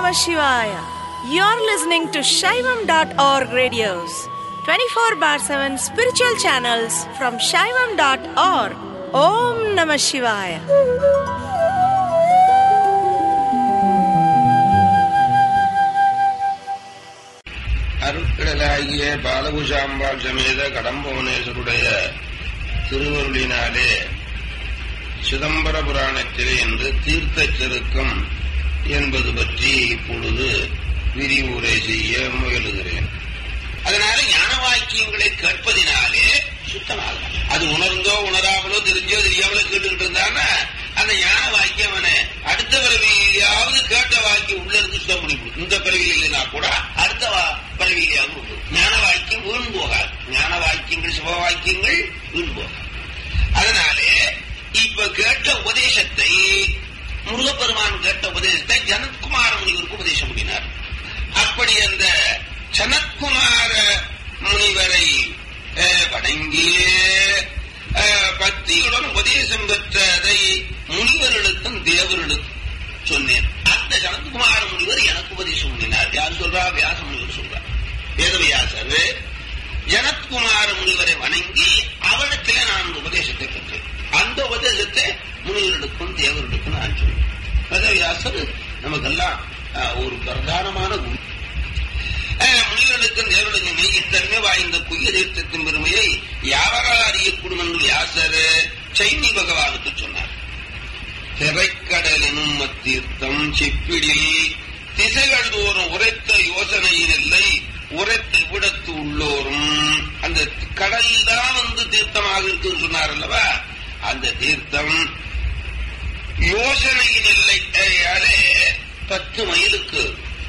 Namah Shivaya. You're listening to Shaivam.org radios, 24 bar 7 spiritual channels from Shaivam.org. Om Namah Shivaya. அருட்கடலாகிய பாலகுஷாம்பாள் சமேத கடம்பவனேஸ்வருடைய திருவருளினாலே சிதம்பர புராணத்திலே என்று தீர்த்த செருக்கம் என்பது பற்றி இப்பொழுது விரிவுரை செய்ய முயலுகிறேன் அதனால ஞான வாக்கியங்களை கேட்பதினாலே சுத்தமாகும் அது உணர்ந்தோ உணராமலோ தெரிஞ்சோ தெரியாமலோ கேட்டுக்கிட்டு இருந்தானா அந்த ஞான வாக்கியம் அவனை அடுத்த பிறவியிலாவது கேட்ட வாக்கியம் உள்ள இருந்து சுத்தம் பண்ணி கொடுக்கும் இந்த பிறவியில் இல்லைன்னா கூட அடுத்த வா- பிறவியிலாவது உண்டு. ஞான வாக்கியம் வீண் போகாது ஞான வாக்கியங்கள் சிவ வாக்கியங்கள் வீண் போகாது அதனாலே இப்ப கேட்ட உபதேசத்தை முருகப்பெருமான் கேட்ட உபதேசத்தை ஜனத்குமார முனிவருக்கு உபதேசம் பண்ணினார் அப்படி அந்த சனத்குமார முனிவரை அஹ், வணங்கி அஹ், பக்தியுடன் உபதேசம் பெற்றதை முனிவர்களுக்கும் தேவர்களுக்கும் சொன்னேன் அந்த சனத்குமார முனிவர் எனக்கு உபதேசம் பண்ணினார் யார் சொல்றா வியாச முனிவர் சொல்றார் வேதவியாசர் ஜனத்குமார முனிவரை வணங்கி அவரிடத்திலே நான் அந்த உபதேசத்தை பெற்றேன் அந்த உபதேசத்தை முனிவர்களுக்கும் தேவர்களுக்கும் நான் சொன்னேன் வேதவியாசர் நமக்கெல்லாம் அஹ், ஒரு பிரதானமான குரு அஹ், முனிவர்களுக்கும் தேவர்களுக்கும் இத்தன்மை வாய்ந்த குய்ய தீர்த்தத்தின் பெருமையை யாவரால் அறியக்கூடும் என்று வியாசர் சைனி பகவானுக்கு சொன்னார் திரைக்கடலினும் அத்தீர்த்தம் செப்பிடில் திசைகள் தோறும் உரைத்த யோசனையின் இல்லை உரைத்த இவ்விடத்து உள்ளோரும் அந்த கடல் தான் வந்து தீர்த்தமாக இருக்குன்னு சொன்னார் அல்லவா அந்த தீர்த்தம் யோசனையின் எல்லையாலே பத்து மைலுக்கு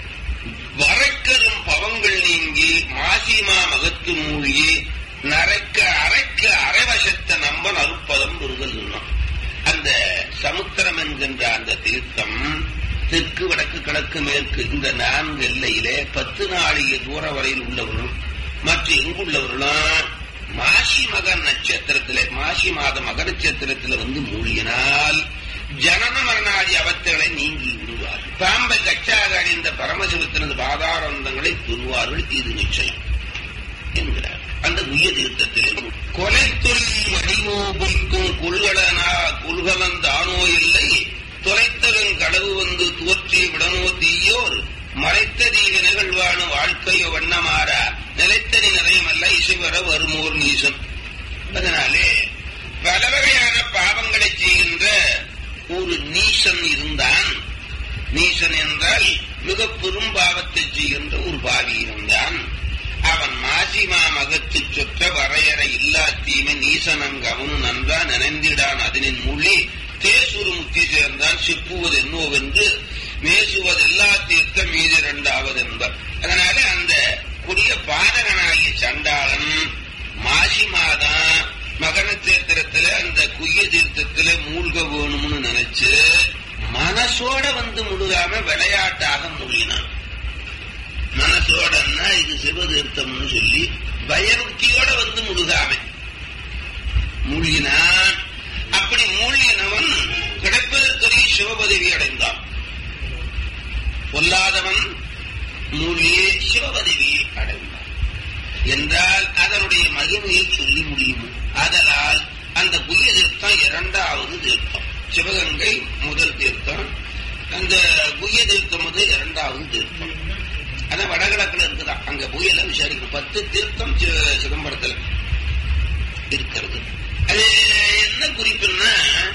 வரைக்கரும் பவங்கள் நீங்கி மாசிமா மகத்து மூழ்கி நரைக்க அரைக்க அரைவசத்த நம்பன் அருப்பதம் முருகல் சொன்னோம் அந்த சமுத்திரம் என்கின்ற அந்த தீர்த்தம் தெற்கு வடக்கு கிழக்கு மேற்கு இந்த நான்கு எல்லையிலே பத்து நாளிகை தூர வரையில் உள்ளவர்களும் மற்ற எங்குள்ளவர்களும் மாசி மக நட்சத்திரத்திலே மாசி மாத மக நட்சத்திரத்திலே வந்து மூழ்கினால் ஜனன மரணாதி அவத்தைகளை நீங்கி விடுவார்கள் பாம்பை கச்சாக அணிந்த பரமசிவத்தினது பாதாரந்தங்களை பெறுவார்கள் இது நிச்சயம் என்கிறார் அந்த உய தீர்த்தத்திலே கொலை தொழில் வடிமோபிக்கும் கொள்கலனா கொள்கலன் தானோ இல்லை தொலைத்தவன் கடவு வந்து துவற்றி விடனோ தீயோர் மறைத்ததீ நிகழ்வான வாழ்க்கையோ வண்ணமாறா நிலைத்தனி நிறையமல்ல இசைவர வருமோர் நீசன் அதனாலே பல வகையான பாவங்களை செய்கின்ற ஒரு நீசன் இருந்தான் நீசன் என்றால் மிக பெரும் பாவத்தை செய்கின்ற ஒரு பாவி இருந்தான் அவன் மாசிமா மகத்து சொற்ற வரையறை இல்லா தீமை நீசனங்க அவனு நன்றா நினைந்திடான் அதனின் மொழி தேசுரு முத்தி சேர்ந்தான் சிப்புவது என்னோவென்று மேசுவது எல்லா தீர்த்த மீது இரண்டாவது என்பர் அதனால அந்த கொடிய பாதகனாகிய சண்டாளன் மாசி மாதம் மகன தேத்திரத்துல அந்த குய்ய தீர்த்தத்துல மூழ்க வேணும்னு நினைச்சு மனசோட வந்து முழுகாம விளையாட்டாக மூழ்கினான் மனசோடன்னா இது சிவதீர்த்தம்னு சொல்லி பயபக்தியோட வந்து முழுகாம மூழ்கினான் அப்படி மூழ்கினவன் கிடைப்பதற்குரிய சிவபதவி அடைந்தான் பொல்லாதவன் மூழ்கிய சிவபதவியை அடைந்தான் என்றால் அதனுடைய மகிமையை சொல்லி முடியும் ஆதலால் அந்த புதிய தீர்த்தம் இரண்டாவது தீர்த்தம் சிவகங்கை முதல் தீர்த்தம் அந்த புய தீர்த்தம் வந்து இரண்டாவது தீர்த்தம் அதான் வடகிழக்குல இருக்குதான் அங்க புயல விசாரிக்கணும் பத்து தீர்த்தம் சி- சிதம்பரத்துல இருக்கிறது அது என்ன குறிப்புன்னா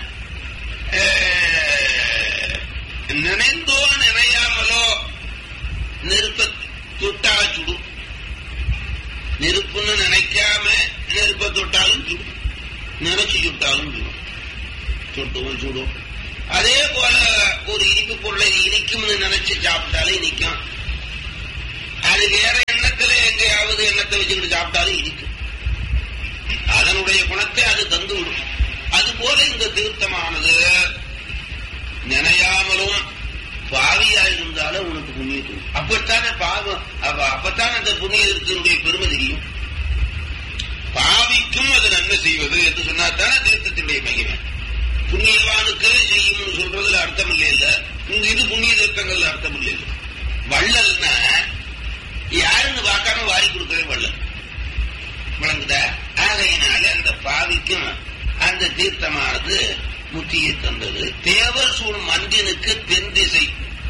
அஹ், நினைந்தோ நினையாமலோ நெருப்ப தொட்டா சுடும் நெருப்புன்னு நினைக்காம நெருப்ப தொட்டாலும் சுடும் நினைச்சு சுட்டாலும் சுடும் சுட்டுவும் சுடும் அதே போல ஒரு இனிப்பு பொருளை இது இனிக்கும்னு நினைச்சு சாப்பிட்டாலே இனிக்கும் அது வேற எண்ணத்துல எங்கேயாவது எண்ணத்தை வச்சுக்கிட்டு சாப்பிட்டாலும் இனிக்கும் அதனுடைய குணத்தை அது தந்து விடும் அது போல இந்த தீர்த்தமானது நினையாமலும் பாவியா இருந்தாலும் உனக்கு புண்ணியத்துவம் அப்பத்தானே பாவம் அப்ப- அப்பத்தானே அந்த புண்ணியத்தினுடைய பெருமை தெரியும் பாவிக்கும் அது நன்மை செய்வது என்று சொன்னாத்தானே தீர்த்தத்தினுடைய மகிமை புண்ணியவானுக்கு செய்யும்னு சொல்றதுல அர்த்தம் இல்லை இல்ல இங்க இது புண்ணிய தீர்த்தங்கள்ல அர்த்தம் இல்லை இல்ல வள்ளல்னா யாருன்னு பார்க்காம வாரி கொடுக்கவே வள்ளல் விளங்குதா ஆகையினால அந்த பாவிக்கும் அந்த தீர்த்தமானது முத்தியை தந்தது தேவர் சூழ் மந்தினுக்கு தென் திசை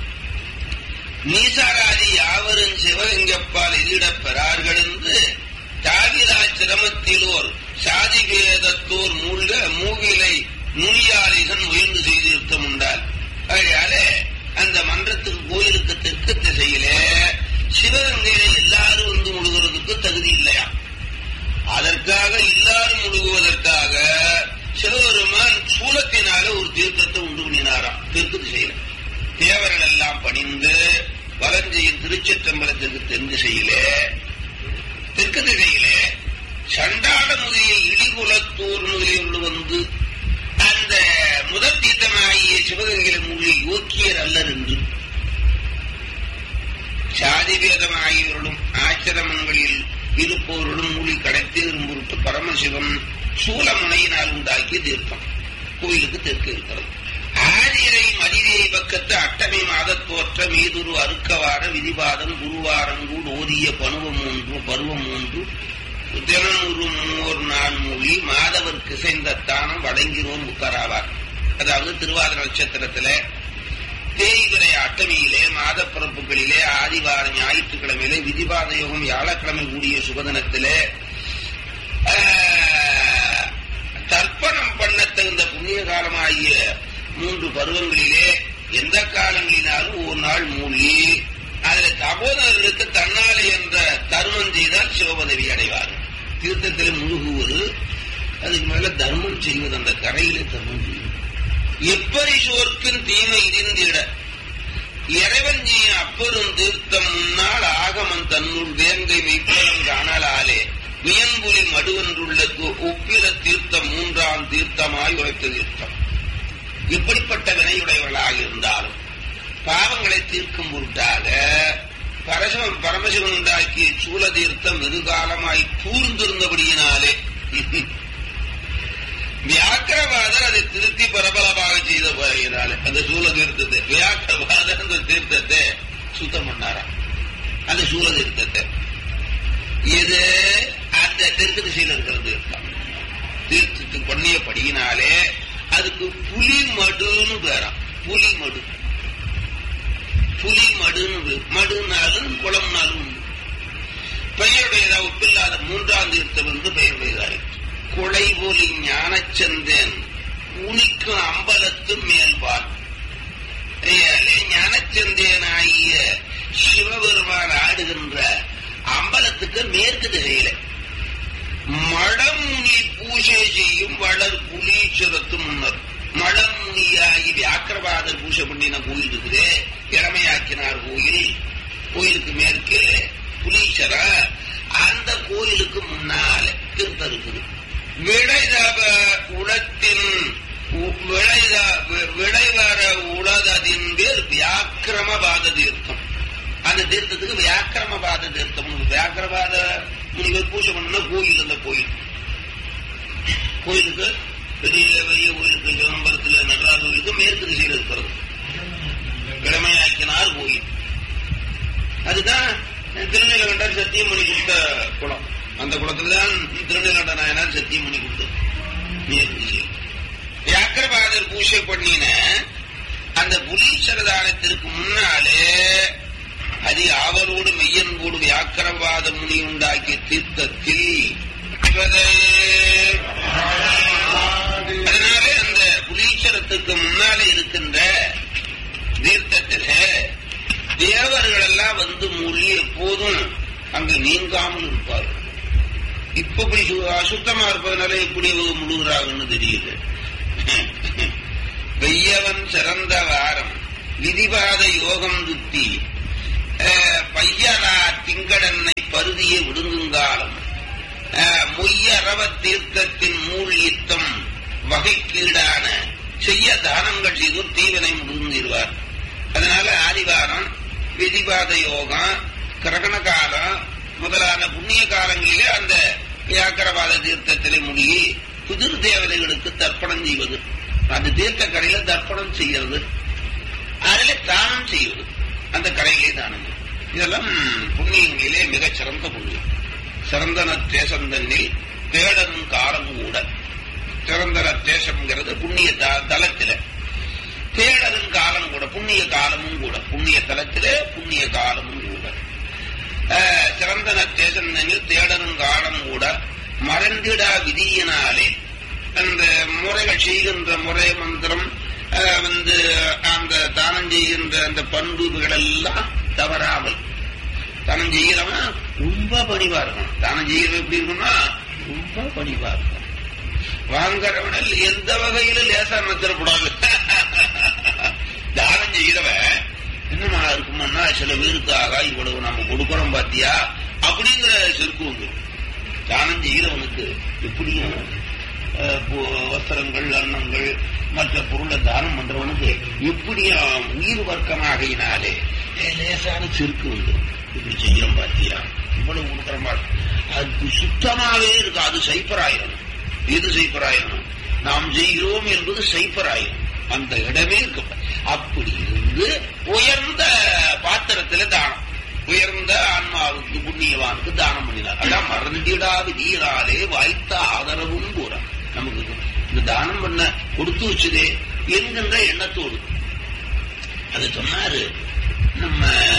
நீசாராதி யாவரும் சிவலிங்கப்பால் எதிரிடப் பெறார்கள் என்று தாவிலா சிரமத்திலோர் சாதி வேதத்தோர் மூழ்க மூவிலை நுனியாளிகன் முயன்று செய்திருத்தம் உண்டால் அதனால அந்த மன்றத்துக்கு கோயிலுக்கு தெற்கு திசையிலே சிவகங்கையில எல்லாரும் வந்து முழுகிறதுக்கு தகுதி இல்லையா அதற்காக எல்லாரும் முழுகுவதற்காக சிவபெருமான் சூலத்தினால ஒரு தீர்த்தத்தை உண்டு பண்ணினாராம் தெற்கு திசையில தேவர்கள் எல்லாம் பணிந்து வலஞ்செய்யும் திருச்சிற்றம்பலத்திற்கு தென் திசையிலே தெற்கு திசையிலே சண்டாட முதலிய இடிகுலத்தூர் முதலியோடு வந்து அந்த முதல் தீர்த்தமாகிய சிவகங்கையில மூழ்கி யோக்கியர் அல்லர் என்று சாதி பேதமாகியவர்களும் ஆச்சிரமங்களில் இருப்பவர்களும் மூழ்கி கடத்தி பொருட்டு பரமசிவன் சூலமுனையினால் உண்டாக்கிய தீர்த்தம் கோயிலுக்கு தெற்கு இருக்கிறது ஆதிரை மதிரை பக்கத்து அட்டமை மாதத் தோற்ற மீதுரு அருக்கவார விதிவாதம் குருவாரங்கூடு ஓதிய பருவம் மூன்று பருவம் மூன்று தினநூறு மூர் நாள் மொழி மாதவர் கிசைந்த தானம் வழங்கினோர் முத்தராவார் அதாவது திருவாதிர நட்சத்திரத்துல தேய்பிரை அட்டமியிலே மாத பிறப்புகளிலே ஆதிவார ஞாயிற்றுக்கிழமையிலே விதிபாத யோகம் வியாழக்கிழமை கூடிய சுபதனத்திலே ஆஹ், தர்ப்பணம் பண்ண தகுந்த புண்ணிய காலமாகிய மூன்று பருவங்களிலே எந்த காலங்களினாலும் ஒரு நாள் மூழ்கி அதுல தபோதரர்களுக்கு தன்னாலே என்ற தர்மம் செய்தால் சிவபதவி அடைவார் தீர்த்தத்தில் முழுகுவது அதுக்கு மேல தர்மம் செய்வது அந்த கரையிலே தர்மம் செய்வது எப்படி சோர்க்கும் தீமை இருந்திட இறைவன் செய்ய அப்பெரும் தீர்த்தம் முன்னால் ஆகமன் தன்னுள் வேங்கை மெய்ப்பலம் காணலாலே வியன்புலி மடுவென்றுள்ள கு- ஒப்பில தீர்த்தம் மூன்றாம் தீர்த்தமாய் உரைத்த தீர்த்தம் இப்படிப்பட்ட வினையுடையவர்களாக இருந்தாலும் பாவங்களை தீர்க்கும் பொருட்டாக பரசிவம் பரமசிவன் உண்டாக்கிய சூல தீர்த்தம் வெகுகாலமாய் கூர்ந்திருந்தபடியினாலே வியாக்கிரவாதர் அதை திருத்தி பரபலமாக செய்த போகிறாலே அந்த சூல தீர்த்தத்தை வியாக்கிரவாதர் அந்த தீர்த்தத்தை சுத்தம் பண்ணாராம் அந்த சூல தீர்த்தத்தை இது அந்த தெற்கு திசையில் இருக்கிற தீர்த்தம் தீர்த்தத்துக்கு பண்ணியபடியினாலே அதுக்கு புலி மடுன்னு பேராம் புலி மடு புலி மடுன்னு பேர். மடுனாலும் குளம்னாலும் உண்டு. பெயருடையதா ஒப்பில்லாத மூன்றாம் தீர்த்தம் என்று பெயருடையதாயிற்று குலை போலி ஞானச்சந்தேன் உனிக்கும் அம்பலத்து மேல்பால் ஐயாலே ஞானச்சந்தேனாகிய சிவபெருமான் ஆடுகின்ற அம்பலத்துக்கு மேற்கு திசையில மடமுனி பூஜை செய்யும் வளர் புலீஸ்வரத்து முன்னர் மடமுனியாகி வியாக்கிரவாதர் பூஜை பண்ணின கோயில் இருக்குது இளமையாக்கினார் கோயில் கோயிலுக்கு மேற்கே புலீஸ்வர அந்த கோயிலுக்கு முன்னால தீர்த்தம் இருக்குது விளைதவ உளத்தின் உ- விளைத வி- விளைவர உளததின் பேர் வியாக்கிரமபாத தீர்த்தம் அந்த தீர்த்தத்துக்கு வியாக்கிரமபாத தீர்த்தம் வியாக்கிரபாத முனிவர் பூஜை பண்ண கோயில் அந்த கோயில் கோயிலுக்கு பெரிய பெரிய கோயிலுக்கு சிதம்பரத்தில் நடராஜ கோயிலுக்கு மேற்கு திசையில் இருக்கிறது இளமையாக்கினார் கோயில் அதுதான் திருநீலகண்டர் சத்தியமணி கொடுத்த குளம் அந்த குளத்துல தான் திருநீலகண்ட நாயனார் சத்தியமணி கொடுத்தது மேற்கு திசையில் வியாக்கிரபாதர் பூஜை பண்ணின அந்த புலீஸ்வரதானத்திற்கு முன்னாலே அதி ஆவலோடு மெய்யன்போடு வியாக்கிரவாத முனி உண்டாக்கிய தீர்த்தத்தில் இவரே அதனாலே அந்த புலீஸ்வரத்துக்கு முன்னாலே இருக்கின்ற தீர்த்தத்திலே தேவர்கள் எல்லாம் வந்து மூழ்கி எப்போதும் அங்கு நீங்காமல் இருப்பார்கள் இப்ப இப்படி சு- அசுத்தமா இருப்பதனால எப்படி இவங்க முழுகிறாங்கன்னு தெரியல வெய்யவன் சிறந்த வாரம் விதிவாத யோகம் துத்தி அஹ், பையரா திங்கடன்னை பருதிய விடுங்குங்காலம் அஹ், மொய்யரவ தீர்க்கத்தின் மூழ்கித்தம் வகைக்கீடான செய்ய தானங்கள் செய்து தீவனை முடுங்கிடுவார் அதனால ஆதிவாரம் விதிவாத யோகம் கிரகண காலம் முதலான புண்ணிய காலங்களிலே அந்த வியாக்கரவாத தீர்த்தத்திலே முழுகி புதிர் தேவதைகளுக்கு தர்ப்பணம் செய்வது அந்த தீர்த்த கடையில தர்ப்பணம் செய்யறது அதுல தானம் செய்வது அந்த கரையிலே தானம் பண்ணு. இதெல்லாம் புண்ணியங்களிலே மிகச் சிறந்த புண்ணியம் சிறந்தன தேசந்தன்னில் தேடனும் காலமும் கூட சிறந்தன தேசம்ங்கிறது புண்ணிய த- தலத்தில தேடலும் காலம் கூட புண்ணிய காலமும் கூட புண்ணிய தலத்திலே புண்ணிய காலமும் கூட அஹ், சிறந்தன தேசந்தனில் தேடலும் காலம் கூட மறந்திடா விதியினாலே அந்த முறைகள் செய்கின்ற முறை மந்திரம் அஹ், வந்து அந்த தானம் செய்கின்ற அந்த பண்புகள் எல்லாம் தவறாமல் தானம் செய்கிறவன் ரொம்ப பணிவா இருக்கணும் தானம் செய்யறது எப்படி இருக்கும்னா ரொம்ப பணிவா இருக்கும் வாங்குறவனில் எந்த வகையிலும் லேசா நினைச்சிடக்கூடாது தானம் செய்கிறவன் என்னமா இருக்குமோன்னா சில பேருக்காக இவ்வளவு நம்ம கொடுக்கறோம் பாத்தியா அப்படிங்கிற செருக்கு வந்துடும் தானம் செய்கிறவனுக்கு எப்படியும் அஹ், பு- வஸ்திரங்கள் அன்னங்கள் மற்ற பொருளை தானம் பண்றவனுக்கு எப்படியும் உயிர் வர்க்கமாகையினாலே அஹ், லேசான செருக்கு வந்துடும் இப்படி செய்யறோம் பாத்தியா இவ்வளவு கொடுக்கறோம் பாரு. அது சுத்தமாவே இருக்கு அது சைப்பராயிரம் எது சைப்பராயிரம் நாம் செய்கிறோம் என்பது சைப்பராயிரம் அந்த இடமே இருக்கு அப்படி இருந்து உயர்ந்த பாத்திரத்துல தானம் உயர்ந்த ஆன்மாவுக்கு புண்ணியவானுக்கு தானம் பண்ணினார் அதான் மறந்திடா விதியினாலே வாய்த்த ஆதரவும் கூற நமக்கு இந்த தானம் பண்ண கொடுத்து வச்சதே என்கின்ற எண்ணத்தோடு அது சொன்னாரு நம்ம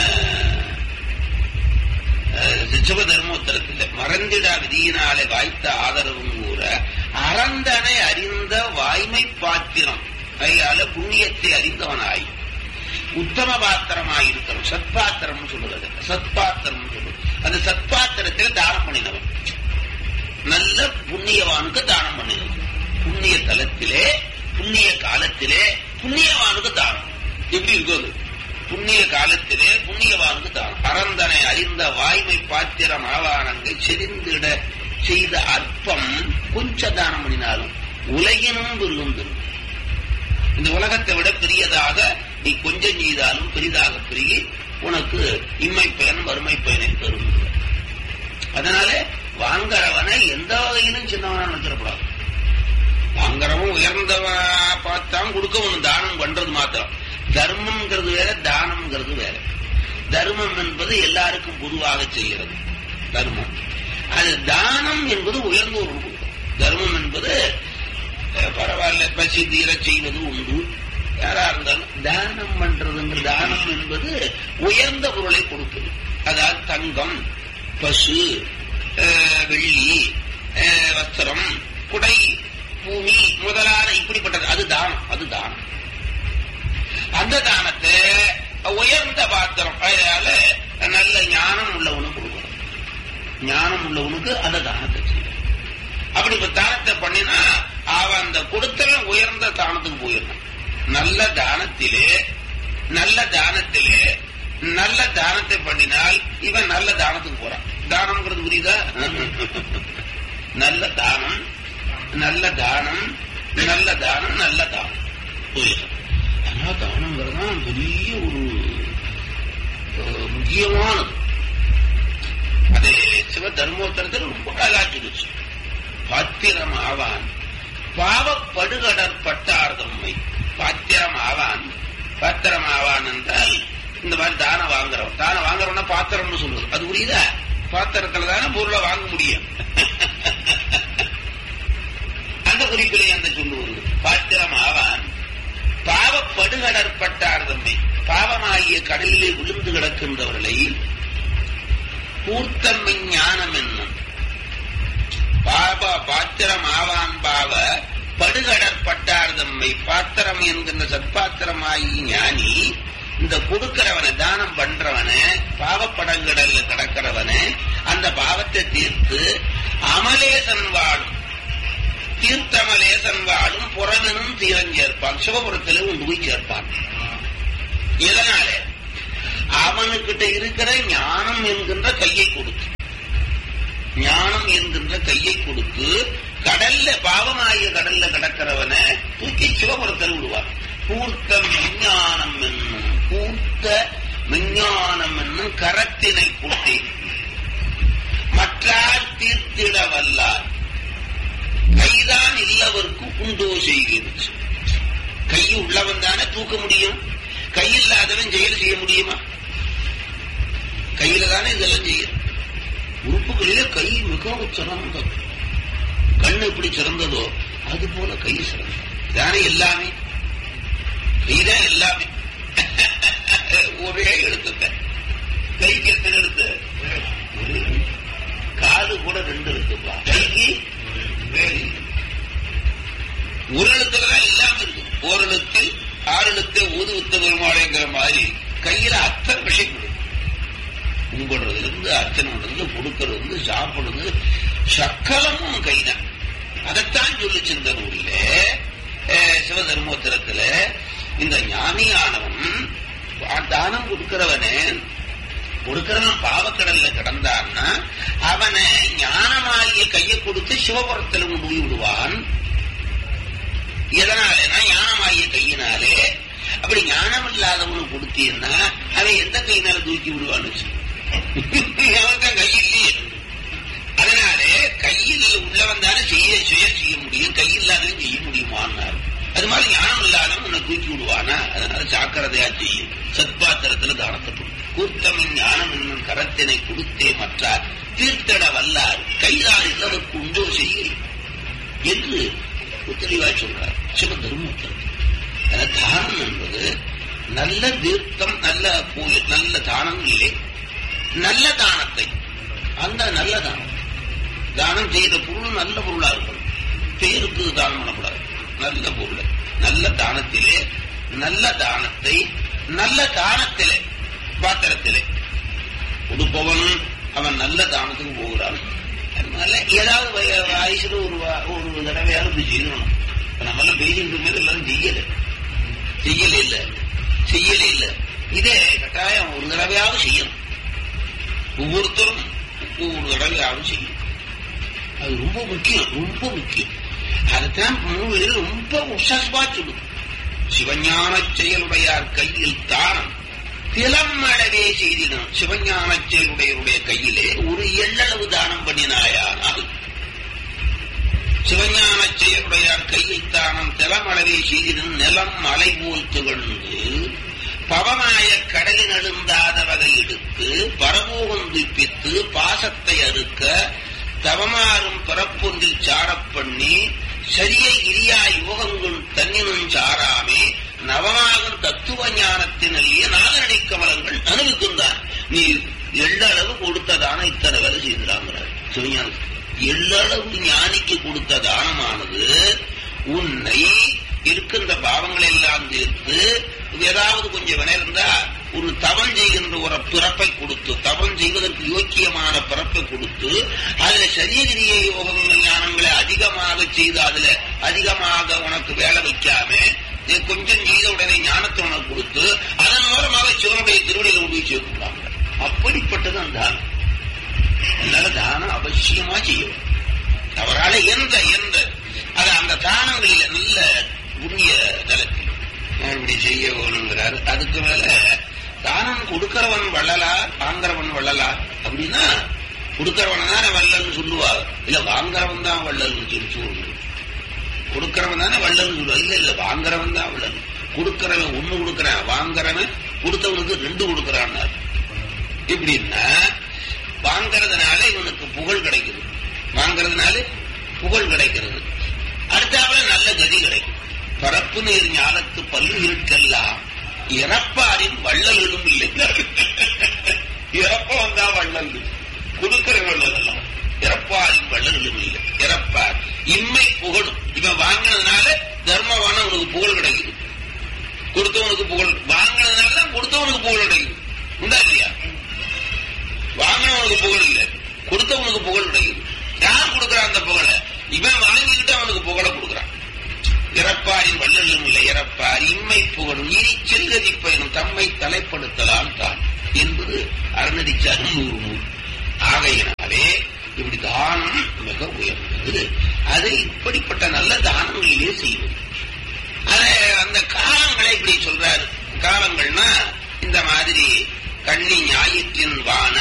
அஹ், சிவ தர்மோத்தரத்தில் மறந்திடா விதியினாலே வாய்த்த ஆதரவும் கூற அறந்தனை அறிந்த வாய்மை பாத்திரம் கையால புண்ணியத்தை அறிந்தவனாய் உத்தம பாத்திரமாய் இருக்கணும் சத்பாத்திரம் சொல்லுவது சத்பாத்திரம் சொல்லுவது அந்த சத்பாத்திரத்தில் தானம் பண்ணினவன் நல்ல புண்ணியவானுக்கு தானம் பண்ணினவன் புண்ணிய தலத்திலே புண்ணிய காலத்திலே புண்ணியவானுக்கு தானம் எப்படி இருக்குது புண்ணிய காலத்திலே புண்ணியவானுக்கு தானம் அறந்தனை அறிந்த வாய்மை பாத்திரம் ஆவானங்கை செறிந்திட செய்த அற்பம் கொஞ்ச தானம் பண்ணினாலும் உலகினும் விரும்பும் இந்த உலகத்தை விட பெரியதாக நீ கொஞ்சம் செய்தாலும் பெரிதாக பெருகி உனக்கு இம்மை பயன் வறுமை பயனை தரும் அதனால வாங்குறவனை எந்த வகையிலும் சின்னவனா நினைச்சிடக்கூடாது வாங்குறவன் உயர்ந்தவன் பார்த்தான் கொடுக்கவனும் தானம் பண்றது மாத்திரம் தர்மம்ங்கிறது வேற தானம்ங்கிறது வேற தர்மம் என்பது எல்லாருக்கும் பொதுவாக செய்கிறது தர்மம் அது தானம் என்பது உயர்ந்தோருக்கு கொடுக்கும் தர்மம் என்பது அஹ், பரவாயில்ல பசி தீர செய்வது உண்டு யாரா இருந்தாலும் தானம் பண்றதுங்கிற தானம் என்பது உயர்ந்த பொருளை கொடுக்குது அதாவது தங்கம் பசு அஹ், வெள்ளி அஹ், வஸ்திரம் குடை பூமி முதலான இப்படிப்பட்டது அது தானம் அது தானம் அந்த தானத்தை உயர்ந்த பாத்திரம் அதனால நல்ல ஞானம் உள்ளவனுக்கு கொடுக்கணும் ஞானம் உள்ளவனுக்கு அந்த தானத்தை செய்யணும் அப்படி இப்ப தானத்தை பண்ணினா அவன் அந்த கொடுத்தவன் உயர்ந்த தானத்துக்கு போயிடணும் நல்ல தானத்திலே நல்ல தானத்திலே நல்ல தானத்தை பண்ணினால் இவன் நல்ல தானத்துக்கு போறான் தானம்ங்கிறது புரியுதா நல்ல தானம் நல்ல தானம் நல்ல தானம் நல்ல தானம் புரியுது ஆனா தானங்கிறது தான் பெரிய ஒரு அஹ், முக்கியமானது அது சிவ தர்மோத்தரத்தில் ரொம்ப அழகா சொல்லுச்சு பாத்திரம் ஆவான் பாவப்படுகடற்பட்டார் தம்மை பாத்திரம் ஆவான் பாத்திரம் ஆவான் என்றால் இந்த மாதிரி தானம் வாங்குறவன் தானம் வாங்குறவனா பாத்திரம்னு சொல்லுவது அது புரியுதா பாத்திரத்துல தானே பொருளை வாங்க முடியும் அந்த குறிப்பிலே அந்த சொல்லுவது பாத்திரம் ஆவான் பாவப்படுகடற்பட்டார் தம்மை பாவமாகிய கடலிலே விழுந்து கிடக்கின்றவர்களை கூர்த்தம்மை ஞானம் என்னும் பாப பாத்திரம் ஆவான் பாவ படுகடற்பட்டார் தம்மை பாத்திரம் என்கின்ற சத்பாத்திரமாகி ஞானி இந்த கொடுக்கிறவனை தானம் பண்றவனை பாவப்படங்கடல்ல கிடக்கிறவனை அந்த பாவத்தை தீர்த்து அமலேசன் வாழும் தீர்த்தமலேசன் வாழும் புறவனும் தீரஞ்சேர்ப்பான் சிவபுரத்திலே உண்டு போய் சேர்ப்பான் இதனால அவனுக்கிட்ட இருக்கிற ஞானம் என்கின்ற கையை கொடுத்து ஞானம் என்கின்ற கையை கொடுத்து கடல்ல பாவமாகிய கடல்ல கிடக்கிறவனை தூக்கி சிவபுரத்தில் விடுவார் பூர்த்த விஞ்ஞானம் என்னும் பூர்த்த விஞ்ஞானம் என்னும் கரத்தினை கூட்டி மற்றார் தீர்த்திட வல்லார் கைதான் இல்லவர்க்கு உண்டோ செய்கிறது கை உள்ளவன் தானே தூக்க முடியும் கை இல்லாதவன் செயல் செய்ய முடியுமா மிகவும் சிறந்தது கண்ணு எப்படி சிறந்ததோ அது போல கை சிறந்தது தானே எல்லாமே கைதான் எல்லாமே ஒரே எழுத்துக்க கைக்கு எத்தனை எழுத்து ஒரே எழுத்து. காது கூட ரெண்டு எழுத்துப்பா கைக்கு வேறு ஒரு எழுத்துலதான் இல்லாம இருக்கு ஓர் எழுத்து ஆறு எழுத்து ஊது வித்த பெருமாளைங்கிற மாதிரி கையில அத்தனை விஷயம் இருக்கு கும்பிடுறதுல இருந்து அர்ச்சனை பண்றது கொடுக்கறது இருந்து சாப்பிடுறது சக்கலமும் கைதான் அதைத்தான் சொல்லிச்சு இந்த நூலில அஹ், சிவதர்மோத்தரத்துல இந்த ஞானியானவன் தானம் கொடுக்கிறவனே கொடுக்கிறவன் பாவக்கடல்ல கிடந்தான்னா அவனை ஞானமாகிய கையை கொடுத்து சிவபுரத்தில் கொண்டு போய் விடுவான் எதனாலனா ஞானமாகிய கையினாலே அப்படி ஞானம் இல்லாதவனுக்கு கொடுத்தீங்கன்னா அவன் எந்த கையினால தூக்கி விடுவான்னு வச்சு. அவன்தான் கை இல்லையே அதனாலே கையில் உள்ளவன் தானே செய்ய சுய செய்ய முடியும் கை இல்லாதவன் செய்ய முடியுமான்னாரு அது மாதிரி ஞானம் இல்லாதவன் உன்னை தூக்கி விடுவானா அதனால ஜாக்கிரதையா செய்யும் சத்பாத்திரத்துல தானத்தை கொடு. கூர்த்தமின் ஞானம் என்னும் கரத்தினை கொடுத்தே மற்றார் தீர்த்தட வல்லார் கைதார் இல்லவருக்கு உண்டோ செய்ய என்று தெளிவா சொல்றார் சிவ தர்மத்தில் தானம் என்பது நல்ல தீர்த்தம் நல்ல கோயில் நல்ல தானங்களிலே நல்ல தானத்தை அந்த நல்ல தானம் தானம் செய்த பொருள் நல்ல பொருளா இருக்கணும் பேருக்கு தானம் பண்ணக்கூடாது நல்ல பொருள் நல்ல தானத்திலே நல்ல தானத்தை நல்ல தானத்திலே பாத்திரத்திலே கொடுப்பவன் அவன் நல்ல தானத்துக்கு போகிறான் அதனால ஏதாவது வய- வயசுல ஒரு வா- ஒரு தடவையாவது இப்படி செய்யணும் இப்ப நம்ம எல்லாம் பேசிட்டு மேல எல்லாரும் செய்யல செய்யல இல்ல செய்யல இல்ல இதே கட்டாயம் ஒரு தடவையாவது செய்யணும் ஒவ்வொருத்தரும் ஒவ்வொரு தடவையாவது செய்யணும் அது ரொம்ப முக்கியம் ரொம்ப முக்கியம் அதுதான் நூலில் ரொம்ப உஷஸ்வா சொல்லுது சிவஞான செயலுடையார் கையில் தானம் திலம் அளவே செய்திடும் சிவஞான செயலுடையருடைய கையிலே ஒரு எள்ளளவு தானம் பண்ணினாயானால் சிவஞான செயலுடையார் கையில் தானம் திலம் அளவே செய்திடும் நிலம் மலை போல் திகழ்ந்து பவமாய கடலில் எழுந்தாத வகை எடுத்து பரமோகம் துய்ப்பித்து பாசத்தை அறுக்க தவமாறும் பிறப்பொன்றில் சாரப் பண்ணி சரிய கிரியா யோகங்கள் தன்னினும் சாராமே நவமாகும் தத்துவ ஞானத்தினரிய நாகரணி கமலங்கள் அனுபவிக்கின்றான் நீ எள்ளளவு கொடுத்த தானம் இத்தனை வேலை செய்திடாங்கிறார் சிவஞானம் எள்ளளவு ஞானிக்கு கொடுத்த தானமானது உன்னை இருக்கின்ற பாவங்களை எல்லாம் தீர்த்து ஏதாவது கொஞ்சம் வினை இருந்தா ஒரு தவம் செய்கின்ற ஒரு பிறப்பை கொடுத்து தவம் செய்வதற்கு யோக்கியமான பிறப்பை கொடுத்து அதுல சரியகிரிய யோக ஞானங்களை அதிகமாக செய்து அதுல அதிகமாக உனக்கு வேலை வைக்காம நீ கொஞ்சம் செய்த உடனே ஞானத்தை உனக்கு கொடுத்து அதன் மூலமாக சிவனுடைய திருவடியில் கொண்டு போய் சேர்க்கிறாங்க அப்படிப்பட்டது அந்த தானம் அதனால தானம் அவசியமா செய்யணும் அவரால எந்த எந்த அது அந்த தானங்களில நல்ல புண்ணிய தலத்தில் இப்படி செய்ய வேணுங்கிறார் அதுக்கு மேல தானம் கொடுக்கிறவன் வள்ளலா வாங்குறவன் வள்ளலா அப்படின்னா கொடுக்கிறவன் தானே வள்ளல்னு சொல்லுவாங்க இல்ல வாங்குறவன் தான் வள்ளல்னு சொல்லி சொல்லணும் கொடுக்கிறவன் தானே வள்ளல்னு சொல்லுவா இல்ல இல்ல வாங்குறவன் தான் வள்ளல் கொடுக்கிறவன் ஒண்ணு கொடுக்கறான் வாங்குறவன் கொடுத்தவனுக்கு ரெண்டு கொடுக்கறான் எப்படின்னா வாங்கறதுனால இவனுக்கு புகழ் கிடைக்குது வாங்கறதுனால புகழ் கிடைக்கிறது அடுத்தாப்புல நல்ல கதி கிடைக்கும் பரப்பு நீர் ஞானத்து பல்லுயிருக்கெல்லாம் இறப்பாரின் வள்ளல்களும் இல்லை இறப்ப வந்தா வள்ளல் கொடுக்கிற வள்ளல் எல்லாம் இறப்பாரின் வள்ளல்களும் இல்லை இறப்பார் இம்மை புகழும் இவன் வாங்கினதுனால தர்மவான உனக்கு புகழ் கிடைக்குது கொடுத்தவனுக்கு புகழ் வாங்கினதுனால தான் கொடுத்தவனுக்கு புகழ் கிடைக்குது உண்டா இல்லையா வாங்கினவனுக்கு புகழ் இல்லை கொடுத்தவனுக்கு புகழ் கிடைக்குது யார் கொடுக்கறான் அந்த புகழை இவன் வாங்கிக்கிட்டு அவனுக்கு புகழை கொடுக்கறான் இறப்பாரின் வள்ளலும் இல்லை இறப்பார் இம்மை புகழும் இனி செல்கதி பயணம் தம்மை தலைப்படுத்தலாம் தான் என்பது அறநடிச்சாரும் நூறு நூல் ஆகையினாலே இப்படி தானம் மிக உயர்ந்தது அதை இப்படிப்பட்ட நல்ல தானங்களிலே செய்வது அதை அந்த காலங்களை இப்படி சொல்றாரு காலங்கள்னா இந்த மாதிரி கண்ணி ஞாயிற்றின் வான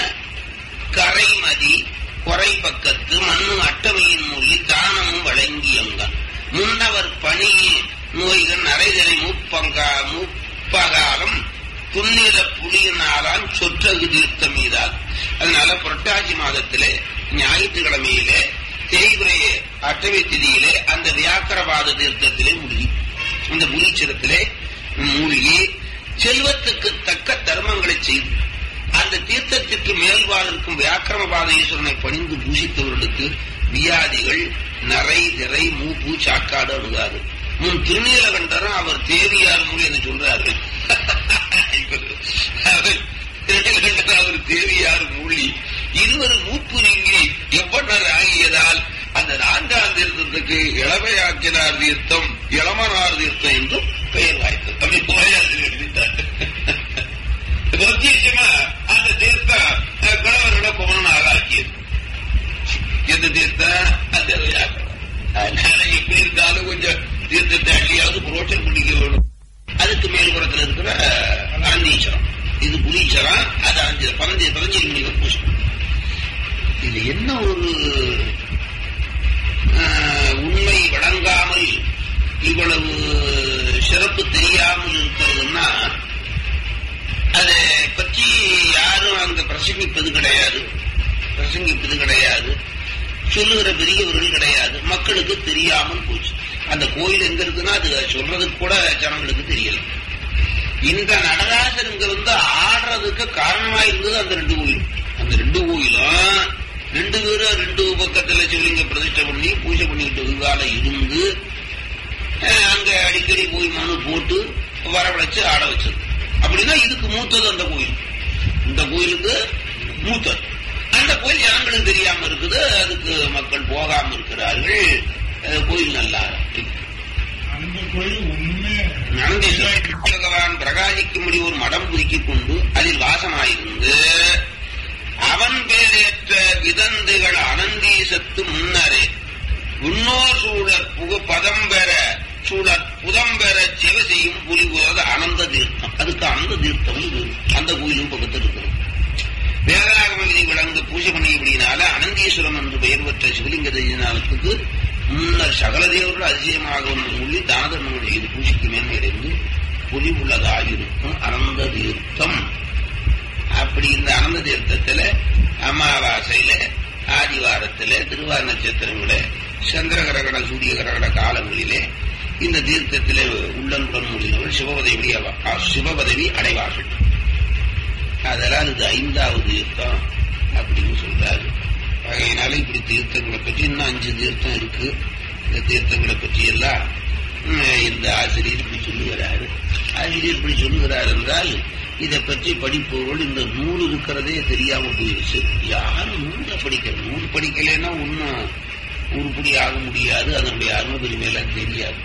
கரைமதி குறை பக்கத்து மண்ணு அட்டமையின் மொழி தானமும் வழங்கியங்கான் முன்னவர் பணி நோய்கள் நரைதலை முப்பங்கா முப்பகாலம் துன்னில புலியினாலான் சொற்றகு தீர்த்தம் மீதால் அதனால புரட்டாசி மாதத்திலே ஞாயிற்றுக்கிழமையிலே தேய்பிரை அட்டவை திதியிலே அந்த வியாக்கரவாத தீர்த்தத்திலே மூழ்கி அந்த முனீச்சரத்திலே மூழ்கி செல்வத்துக்கு தக்க தர்மங்களை செய்து அந்த தீர்த்தத்திற்கு மேல்வாழ் இருக்கும் வியாக்கிரமபாத ஈஸ்வரனை பணிந்து பூசித்தவர்களுக்கு வியாதிகள் நரை திரை மூப்பு சாக்காடு அணுகாது முன் திருநீலகண்டரும் அவர் தேவியார் மொழி என்று சொல்றாரு அவர் திருநீலகண்டர் அவர் தேவியார் மொழி இருவர் மூப்பு நீங்கி எவ்வளவு ஆகியதால் அந்த நான்காம் தீர்த்தத்துக்கு இளமையாக்கினார் தீர்த்தம் இளமனார் தீர்த்தம் என்றும் பெயர் வாய்த்தது அப்படி கோயாசிரியர் எழுதிட்டார் பிரத்யேகமா அந்த தீர்த்தம் அஹ், கிழவர்களை குமரனாக ஆக்கியது எந்த தீர்த்தம் அந்த வியாக்கரம். அதனால எப்படி இருந்தாலும் கொஞ்சம் தீர்த்தத்தை அள்ளியாவது புரோட்சம் பண்ணிக்க வேணும் அதுக்கு மேல்புறத்தில் இருக்கிற அனந்தீச்சரம் இது புலீச்சரம் அது அஞ்சு பதினஞ்சு பதினஞ்சு மணிக்கு பூசம் இது என்ன ஒரு ஆஹ், உண்மை வழங்காமல் இவ்வளவு சிறப்பு தெரியாமல் இருக்கிறதுன்னா அதை பற்றி யாரும் அங்க பிரசங்கிப்பது கிடையாது பிரசங்கிப்பது கிடையாது சொல்லுகிற பெரியவர்கள் கிடையாது மக்களுக்கு தெரியாமல் போச்சு அந்த கோயில் எங்க இருக்குன்னா அது சொல்றதுக்கு கூட ஜனங்களுக்கு தெரியல இந்த நடராசர் இங்க வந்து ஆடுறதுக்கு காரணமா இருந்தது அந்த ரெண்டு கோயிலும் அந்த ரெண்டு கோயிலும் ரெண்டு பேரும் ரெண்டு பக்கத்துல சிவலிங்க பிரதிஷ்டை பண்ணி பூஜை பண்ணிக்கிட்டு வெங்கால இருந்து அஹ், அங்க அடிக்கடி போய் மனு போட்டு வரவழைச்சு ஆட வச்சது அப்படின்னா இதுக்கு மூத்தது அந்த கோயில் இந்த கோயிலுக்கு மூத்தது அந்த கோயில் ஜனங்களுக்கு தெரியாம இருக்குது அதுக்கு மக்கள் போகாம இருக்கிறார்கள் அஹ், கோயில் நல்லா இருக்கு. அந்த கோயில் ஒண்ணுமே நந்தீஸ்வரன் பகவான் பிரகாசிக்கும்படி ஒரு மடம் புதுக்கிக் கொண்டு அதில் வாசமாயிருந்து அவன் பேரேற்ற விதந்துகள் அனந்தீசத்து முன்னரே உன்னோர் சூழற் புகு பதம் பெற சூழற் புதம் பெற சிவ செய்யும் புலிபுறது அனந்த தீர்த்தம் அதுக்கு அனந்த தீர்த்தம் அந்த கோயிலும் பக்கத்தில் இருக்கிறது வேதாகம விதி விளங்கு பூஜை பண்ணியபடியினால அனந்தீஸ்வரம் என்று பெயர் பெற்ற சிவலிங்க தரிசனத்துக்கு முன்னர் சகல தேவர்கள் அதிசயமாக ஒன்று சொல்லி தானதர்மங்கள் செய்து பூஜைக்கு மேன்மையடைந்து புலி உள்ளதாயிருக்கும் அனந்த தீர்த்தம் அப்படி இந்த அனந்த தீர்த்தத்துல அமாவாசையில ஆதிவாரத்தில திருவார நட்சத்திரங்கள சந்திர கிரகண சூரிய கிரகண காலங்களிலே இந்த தீர்த்தத்திலே உள்ளன்புடன் முடிந்தவர்கள் சிவபதவி சிவபதவி அடைவார்கள் அதெல்லாம் இது ஐந்தாவது தீர்த்தம் அப்படின்னு சொல்றாரு ஆகையினால இப்படி தீர்த்தங்களை பற்றி இன்னும் அஞ்சு தீர்த்தம் இருக்கு இந்த தீர்த்தங்களை பற்றி எல்லாம் ம், இந்த ஆசிரியர் இப்படி சொல்லுகிறாரு ஆசிரியர் இப்படி சொல்லுகிறார் என்றால் இதை பற்றி படிப்பவர்கள் இந்த நூல் இருக்கிறதே தெரியாம போயிடுச்சு யாரும் நூலை படிக்கிற நூல் படிக்கலைன்னா ஒன்றும் உருப்படி ஆக முடியாது அதனுடைய அருமை பெருமையெல்லாம் தெரியாது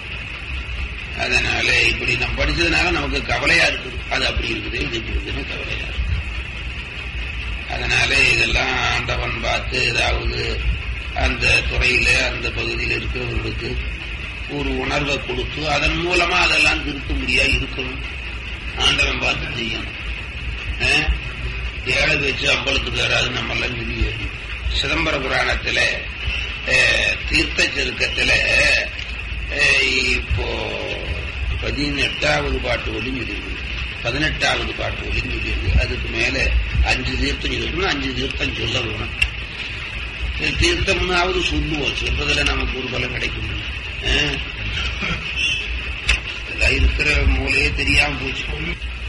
அதனால இப்படி நம்ம படிச்சதுனால நமக்கு கவலையா இருக்குது அது அப்படி இருக்குது இது இப்படி இருக்குன்னு கவலையா இருக்கு அதனால இதெல்லாம் ஆண்டவன் பார்த்து ஏதாவது அந்த துறையில அந்த பகுதியில் இருக்கிறவர்களுக்கு ஒரு உணர்வை கொடுத்து அதன் மூலமா அதெல்லாம் திருத்த முடியா இருக்கணும் ஆண்டவன் பார்த்து செய்யணும் ஆ? ஏழை வச்சு அம்பலத்துக்கு வராது நம்ம எல்லாம் தெரியாது சிதம்பர புராணத்துல அஹ், தீர்த்த செருக்கத்துல அஹ், இப்போ பதினெட்டாவது பாட்டு ஒளிஞ்சிருக்கு பதினெட்டாவது பாட்டு ஒளிஞ்சிருக்கு அதுக்கு மேல அஞ்சு தீர்த்தம் சொல்லணும் அஞ்சு தீர்த்தம் சொல்ல வேணும் சரி, தீர்த்தம்னாவது சொல்லுவோம் சொல்றதுல நமக்கு ஒரு பலம் கிடைக்கும் அஹ், இதெல்லாம் இருக்கிற மூலையே தெரியாம போச்சு